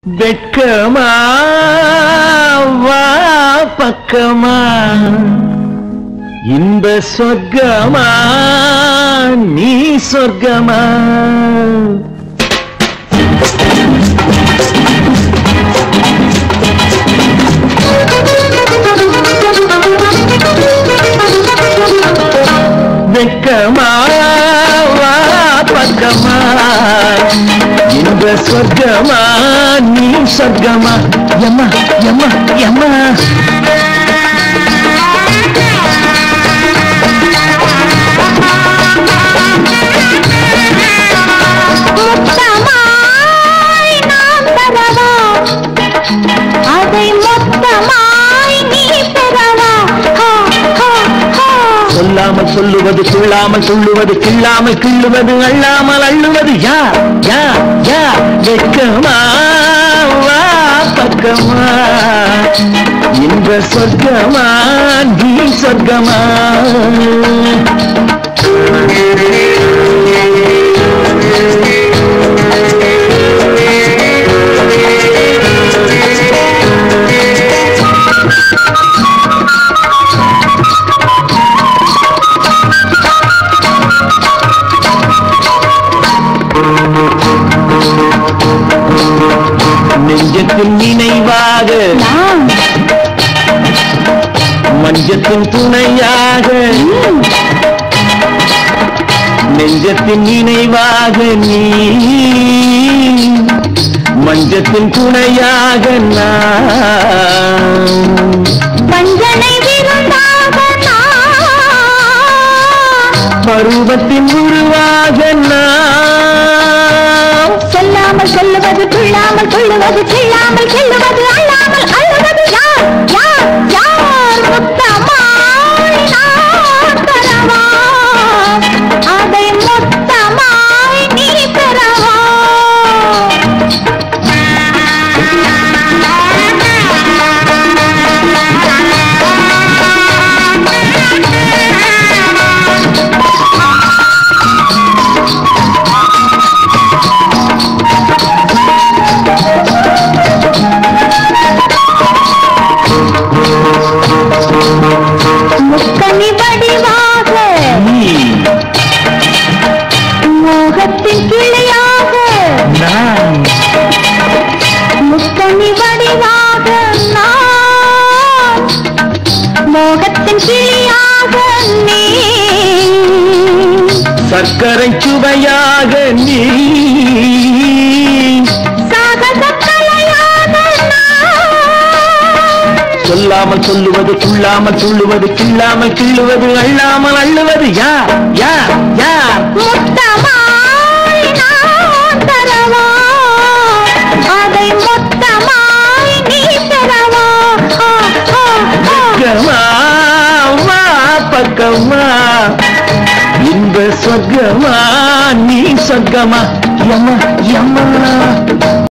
வெட்கமா வா பக்கமா இந்த சொர்க்கமா நீ சொர்க்கமா வெட்கமா வா பக்கமா இந்த சொர்க்கமா நீ சொர்க்கமா எம்மா எம்மா எம்மா மொத்தமாய் நான் தரவா அதை மொத்தமாய் நீ பெறவா ஹா, ஹா, ஹா. சொல்லாமல் சொல்லுவது துள்ளாமல் துள்ளுவது கிள்ளாமல் கிள்ளுவது அள்ளாமல் அள்ளுவது யார் யார் யார் வெட்கமா வா பக்கமா இந்த சொர்க்கமா நீ சொர்க்கமா நெஞ்சத்தின் நினைவாக நான் மஞ்சத்தின் துணையாக நெஞ்சத்தின் நினைவாக நீ மஞ்சத்தின் துணையாக நான் வஞ்சனை விருந்தாக நான் பருவத்தின் உருவாக நான் சொல்லாமல் சொல்லுவது துள்ளாமல் துள்ளுவது கிள்ளாமல் கிள்ளுவது அள்ளாமல் அள்ளுவது யார் யார் யார் மொத்தமாய் நான் தரவா அதை மொத்தமாய் நீ பெறவா முக்கனி வடிவாக நீ மோகத்தின் கிளியாக நான் முக்கனி வடிவாக நான் மோகத்தின் கிளியாக நீ சர்க்கரை சுவையாக நீ சாகச கலையாக நான் சொல்லாமல் சொல்லுவது துள்ளாமல் துள்ளுவது கிள்ளாமல் கிள்ளுவது அள்ளாமல் அள்ளுவது யார் யார் யார் மொத்தமாய் நான் தரவா அதை மொத்தமாய் நீ பெறவா ஆ, ஆ, ஆ. பக்கமா வா பக்கமா இந்த சொர்க்கமா நீ சொர்க்கமா யம்மா யம்மா